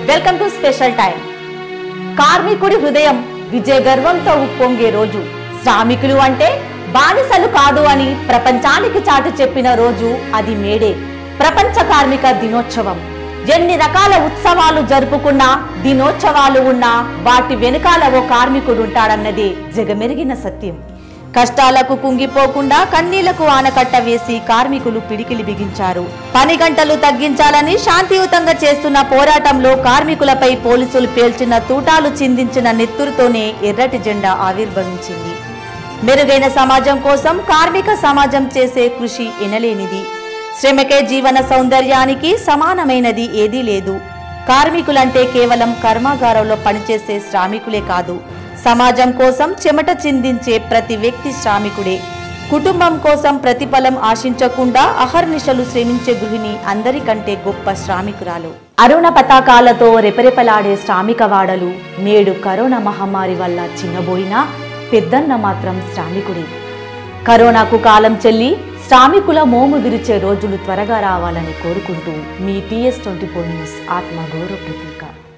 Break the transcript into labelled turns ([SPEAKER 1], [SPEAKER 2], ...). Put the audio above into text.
[SPEAKER 1] welcome to special time కార్మికుడి హృదయం విజయ గర్వంతో ఉప్పొంగే రోజు శ్రామికులు అంటే బానిసలు కాదు అని ప్రపంచానికి చాటు చెప్పిన రోజు అది మేడే ప్రపంచ కార్మిక దినోత్సవం ఎన్ని రకాల ఉత్సవాలు జరుపుకున్నా దినోత్సవాలు ఉన్నా వాటి వెనుకాల ఓ కార్మికుడు ఉంటాడన్నదే జగమెరిగిన సత్యం కష్టాలకు కుంగిపోకుండా కన్నీళ్లకు ఆనకట్ట వేసి కార్మికులు పిడికిలి బిగించారు పని గంటలు తగ్గించాలని శాంతియుతంగా చేస్తున్న పోరాటంలో కార్మికులపై పోలీసులు పేల్చిన తూటాలు చిందించిన నెత్తురుతోనే ఎర్రటి జెండా ఆవిర్భవించింది మెరుగైన సమాజం కోసం కార్మిక సమాజం చేసే కృషి ఎనలేనిది శ్రమకే జీవన సౌందర్యానికి సమానమైనది ఏదీ లేదు కార్మికులంటే కేవలం కర్మాగారంలో పనిచేసే శ్రామికులే కాదు సమాజం కోసం చెమట చిందించే ప్రతి వ్యక్తి శ్రామికుడే కుటుంబం కోసం ప్రతిఫలం ఆశించకుండా అహర్నిశలు శ్రమించే గృహిణి అందరికంటే గొప్ప శ్రామికురాలు అరుణ పతాకాలతో రెపరెపలాడే శ్రామిక వాడలు నేడు కరోనా మహమ్మారి వల్ల చిన్నబోయినా పెద్దన్న మాత్రం శ్రామికుడే కరోనాకు కాలం చెల్లి శ్రామికుల మోము విరిచే రోజులు త్వరగా రావాలని కోరుకుంటూ మీ టీఎస్ ట్వంటీ ఫోర్ న్యూస్ ఆత్మ గౌరవ ప్రతీక